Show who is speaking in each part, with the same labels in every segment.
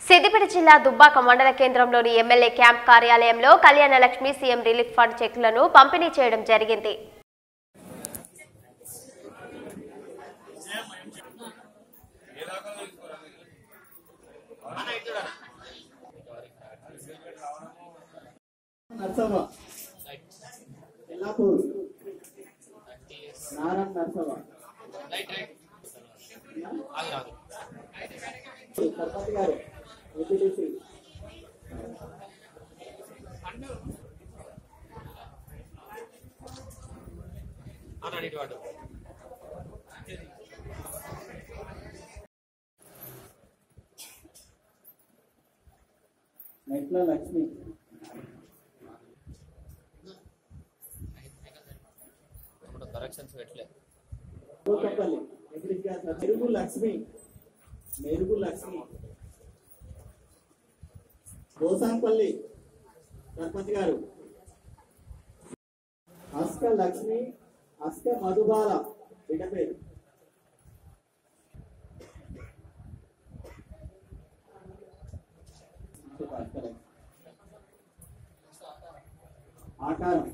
Speaker 1: సిద్దిపేట జిల్లా దుబ్బాక మండల కేంద్రంలోని ఎమ్మెల్యే క్యాంప్ కార్యాలయంలో Kalyana Lakshmi CM relief fund చెక్లను పంపిణీ చేయడం జరిగింది
Speaker 2: నర్సవ్వ ఎల్లాపూర్ నారాయణ నర్సవ్వ సర్పంచ్ గారు ఏపీటీసీ నెట్ల లక్ష్మి
Speaker 3: ఇప్పుడు కరెక్షన్స్ పెట్టలే
Speaker 2: కోటపల్లి ఎంపీటీసీ గారు మెరుగు లక్ష్మి మెరుగు లక్ష్మి గోసాంపల్లి సర్పంచ్ గారు అస్క లక్ష్మి అస్క మధుబాల బిడ్డ పేరు ఆకారం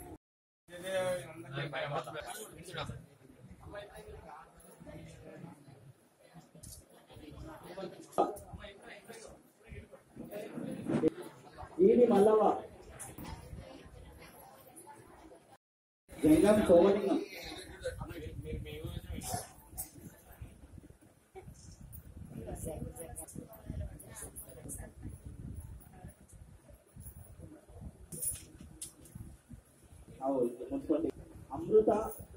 Speaker 2: ఈడి మల్లవ జంగం సోమలింగం అవును, మున్సిపాలిటీ. అమృత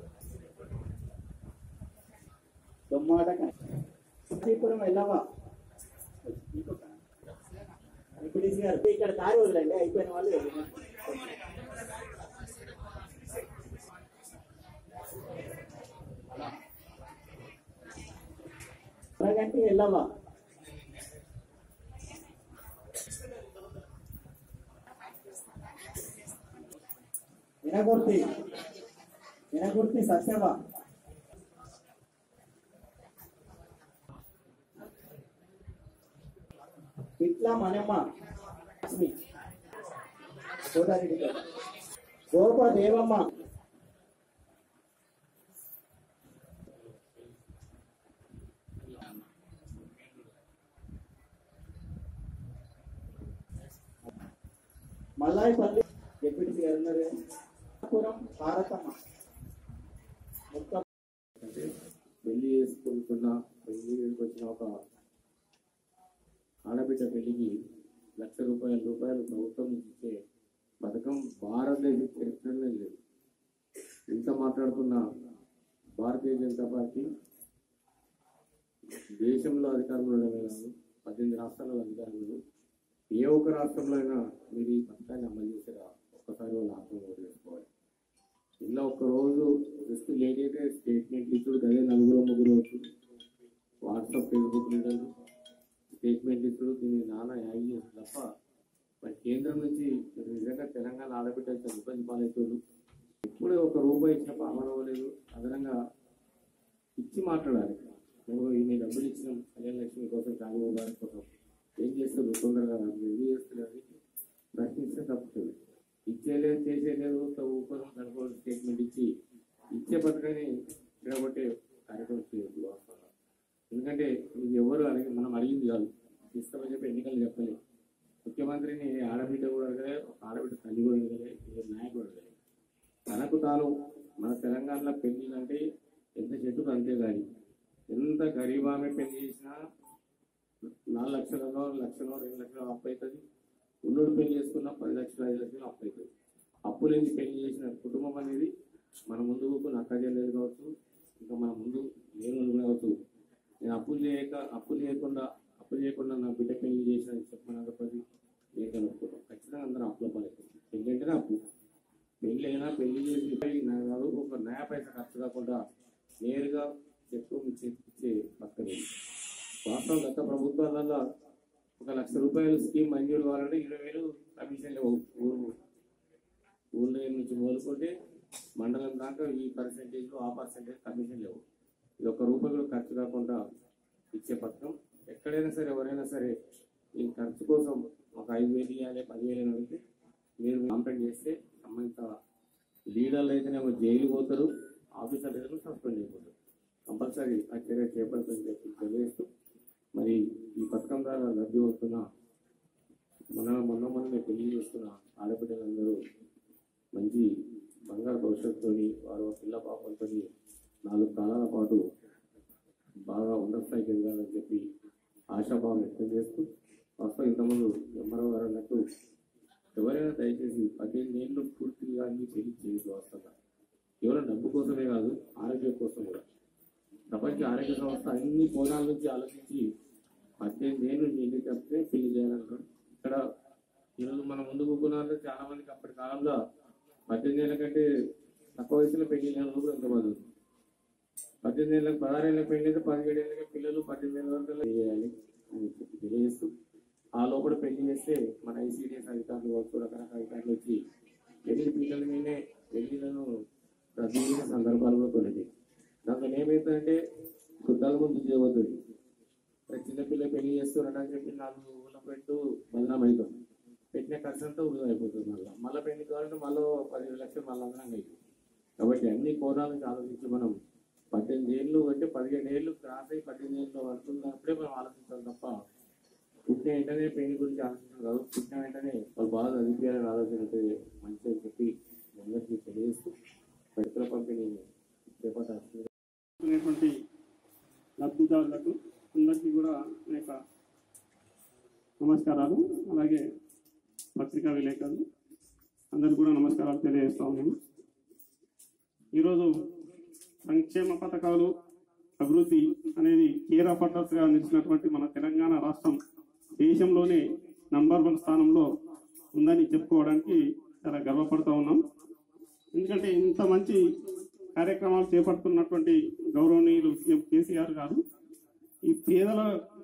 Speaker 2: దొమ్మాట శ్రీపురం వెళ్ళవా ఇంకొక ఎంపీడీసీ గారు ఇక్కడ దారి వదలండి అయిపోయిన వాళ్ళు వెళ్ళండి. అరగంట వెళ్ళవా వినగుర్తి వినగుర్తి సత్యవా ఇట్లా మనమ్మ లక్ష్మి కోటారెడ్డి గారు గోప దేవమ్మ మల్లాయిపల్లి డిప్యూటీ గారు ఉన్నారు పురం భారతమ్మ మొత్తం
Speaker 4: అంటే పెళ్లి చేసుకుంటున్న పెళ్లి వచ్చిన ఒక ఆడబిడ్డ పెళ్లికి లక్ష రూపాయల రూపాయలు ప్రభుత్వం నుంచి ఇచ్చే పథకం భారతదేశ చరిత్రలో లేదు ఇంత మాట్లాడుతున్న భారతీయ జనతా పార్టీ దేశంలో అధికారంలో ఉండడమే కాదు పద్దెనిమిది రాష్ట్రాల్లో అధికారంలో ఏ ఒక్క రాష్ట్రంలో అయినా మీరు ఈ పథకాన్ని అమలు చేసారా ఒక్కసారి వాళ్ళు ఆత్మ చేసుకోవాలి ఇలా ఒక రోజు జస్ట్ లేటైతే స్టేట్మెంట్ ఇచ్చుడు అదే నలుగురు ముగ్గురు వచ్చు వాట్సాప్ ఫేస్బుక్ లీడర్లు స్టేట్మెంట్ ఇచ్చుడు దీన్ని నానా యాగి చేస్తుంది తప్ప మరి కేంద్రం నుంచి మీరు నిజంగా తెలంగాణ ఆడబిడ్డ ఇబ్బంది పాలవుతుంది ఎప్పుడు ఒక రూపాయి ఇచ్చిన పాలన అవ్వలేదు అదనంగా ఇచ్చి మాట్లాడాలి నువ్వు ఇన్ని డబ్బులు ఇచ్చినాం కళ్యాణ లక్ష్మి కోసం రాఘవ గారి కోసం ఏం చేస్తారు తొందరగా ఎందుకు చేస్తున్నారు ప్రశ్నిస్తే తప్పుతుంది ఇచ్చేలేదు చేసేలేదు ఊపరం దానికో స్టేట్మెంట్ ఇచ్చి ఇచ్చే పథకాన్ని విడగొట్టే కార్యక్రమం చేయొద్దు వాస్తవంగా ఎందుకంటే ఇది ఎవరు అడిగి మనం అడిగింది కాదు ఇస్తామని చెప్పి ఎన్నికలు చెప్పలేదు ముఖ్యమంత్రిని ఆడబిడ్డ కూడా అడగలే ఒక ఆడబిడ్డ తల్లి కూడా అడగలే ఏ నాయకుడు అడగలే తనకు తాను మన తెలంగాణలో పెళ్లి అంటే ఎంత చెట్టుకు అంతే కానీ ఎంత గరీబ్ ఆమె పెళ్లి చేసినా నాలుగు లక్షలలో లక్షలో రెండు లక్షలు అప్పు అవుతుంది ఉన్నోడు పెళ్లి చేసుకున్న పది లక్షలు ఐదు లక్షలు అప్పు అవుతుంది అప్పు లేని పెళ్లి చేసిన కుటుంబం అనేది మన ముందు కూర్చుని అక్క చేయలేదు కావచ్చు ఇంకా మన ముందు లేని వాళ్ళు కూడా కావచ్చు నేను అప్పులు చేయక అప్పులు చేయకుండా అప్పు చేయకుండా నా బిడ్డ పెళ్లి చేసిన చెప్పమనకపోతే లేకనుకుంటాం ఖచ్చితంగా అందరం అప్పుల పాలవుతుంది పెళ్లి అంటేనే అప్పు పెళ్లి అయినా పెళ్లి చేసి నా కాదు ఒక నయా పైసా ఖర్చు కాకుండా నేరుగా చెక్కు మీ చేతికి ఇచ్చే పక్కన వాస్తవం గత ప్రభుత్వాలలో ఒక లక్ష రూపాయలు స్కీమ్ మంజూరు కావాలంటే ఇరవై వేలు కమిషన్ లేవు ఊరు ఊళ్ళో నుంచి మొదలుకుంటే మండలం దాకా ఈ పర్సెంటేజ్ ఆ పర్సెంటేజ్ కమిషన్ లేవు ఇది ఒక రూపాయి కూడా ఖర్చు కాకుండా ఇచ్చే పథకం ఎక్కడైనా సరే ఎవరైనా సరే ఈ ఖర్చు కోసం ఒక ఐదు వేలు ఇవ్వాలి పదివేలు అని అడిగితే మీరు కంప్లైంట్ చేస్తే సంబంధిత లీడర్లు అయితేనేమో జైలు పోతారు ఆఫీసర్లు అయితే సస్పెండ్ అయిపోతారు కంపల్సరీ ఆ చర్య చేపడుతుందని చెప్పి తెలియజేస్తూ మరి ఈ పథకం ద్వారా లబ్ధి అవుతున్న మన మొన్న మొన్న పెళ్లి చేస్తున్న ఆడబిడ్డలందరూ మంచి బంగారు భవిష్యత్తుతో వారు పిల్ల పాపలతో నాలుగు కాలాల పాటు బాగా ఉన్నత స్థాయికి ఎదగాలని చెప్పి ఆశాభావం వ్యక్తం చేస్తూ ప్రస్తుతం ఇంతకుముందు ఎంఆర్ఓ గారు అన్నట్టు ఎవరైనా దయచేసి పదిహేను ఏళ్ళు పూర్తిగా అన్ని పెళ్లి చేయదు వస్తుందా కేవలం డబ్బు కోసమే కాదు ఆరోగ్యం కోసం కూడా ప్రపంచ ఆరోగ్య సంస్థ అన్ని కోణాల నుంచి ఆలోచించి పద్దెనిమిది ఏళ్ళు నిండి తప్పితే పెళ్లి చేయాలంటారు ఇక్కడ ఈరోజు మన ముందు కూకున్నారు చాలా మందికి అప్పటి కాలంలో పద్దెనిమిది ఏళ్ళ కంటే తక్కువ వయసులో పెళ్లి లేని వాళ్ళు కూడా ఎంతమంది ఉన్నారు. పద్దెనిమిది ఏళ్ళకి పదహారు ఏళ్ళకి పెళ్లి అయితే పదిహేడు ఏళ్ళకి పిల్లలు పద్దెనిమిది ఏళ్ళ వరకు చేయాలి అని చెప్పి తెలియజేస్తూ ఆ లోపల పెళ్లి చేస్తే మన ఐసీడీఎస్ అధికారులు కావచ్చు రకరకాల అధికారులు వచ్చి పెళ్లి పిల్లల మీదే పెళ్లిలను రద్దు చేసిన సందర్భాలు కూడా కొన్ని దాంతో ఏమవుతుందంటే కుట్టాల ముందు చేయబోతుంది చిన్నపిల్ల పెళ్లి చేస్తున్నారని చెప్పి నాలుగు ఊళ్ళ పెట్టు బదనాం అవుతుంది పెట్టిన ఖర్చు అంతా వృధా అయిపోతుంది మళ్ళీ మళ్ళీ పెళ్లి కావాలంటే మళ్ళీ పదిహేడు లక్షలు మళ్ళీ అందరం అవుతుంది కాబట్టి అన్ని కోణాల నుంచి ఆలోచించి మనం పద్దెనిమిది ఏళ్ళు అంటే పదిహేను ఏళ్ళు క్రాస్ అయ్యి పద్దెనిమిది ఏళ్ళు పడుతున్నప్పుడే మనం ఆలోచించాలి తప్ప పుట్టిన వెంటనే పెళ్లి గురించి ఆలోచించడం కాదు పుట్టిన వెంటనే వాళ్ళు బాగా చదివించాలని ఆలోచన ఉంటే మంచిగా అని చెప్పి మీ అందరికీ తెలియజేస్తూ పెట్టుల పంపిణీ చేపట్టాల్సింది
Speaker 5: ఉన్నటువంటి లబ్ధిదారులకు అందరికీ కూడా నా యొక్క నమస్కారాలు అలాగే పత్రికా విలేకరులు అందరికీ కూడా నమస్కారాలు తెలియజేస్తా ఉన్నాను ఈరోజు సంక్షేమ పథకాలు అభివృద్ధి అనేది కేర్ ఆఫ్ అడ్రస్ గా నిలిచినటువంటి మన తెలంగాణ రాష్ట్రం దేశంలోనే నంబర్ వన్ స్థానంలో ఉందని చెప్పుకోవడానికి చాలా గర్వపడుతూ ఉన్నాం ఎందుకంటే ఇంత మంచి కార్యక్రమాలు చేపడుతున్నటువంటి గౌరవనీయులు సీఎం కేసీఆర్ గారు ఈ పేదల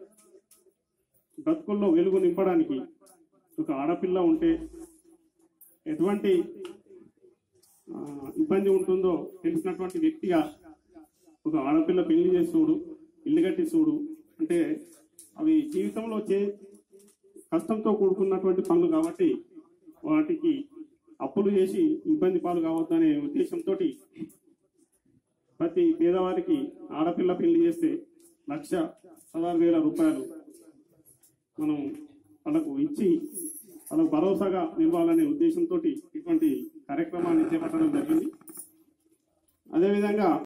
Speaker 5: బ్రతుకుల్లో వెలుగు నింపడానికి ఒక ఆడపిల్ల ఉంటే ఎటువంటి ఆ, ఇబ్బంది ఉంటుందో తెలిసినటువంటి వ్యక్తిగా ఒక ఆడపిల్ల పెళ్లి చేసి చూడు ఇల్లు కట్టి చూడు అంటే అవి జీవితంలో చే కష్టంతో కూడుకున్నటువంటి పనులు కాబట్టి వాటికి అప్పులు చేసి ఇబ్బంది పాలు కావద్దనే ఉద్దేశంతో ప్రతి పేదవారికి ఆడపిల్ల పెళ్లి చేస్తే లక్ష పదహారు వేల రూపాయలు మనం వాళ్ళకు ఇచ్చి వాళ్ళకు భరోసాగా నిలవాలనే ఉద్దేశంతో ఇటువంటి కార్యక్రమాన్ని చేపట్టడం జరిగింది అదేవిధంగా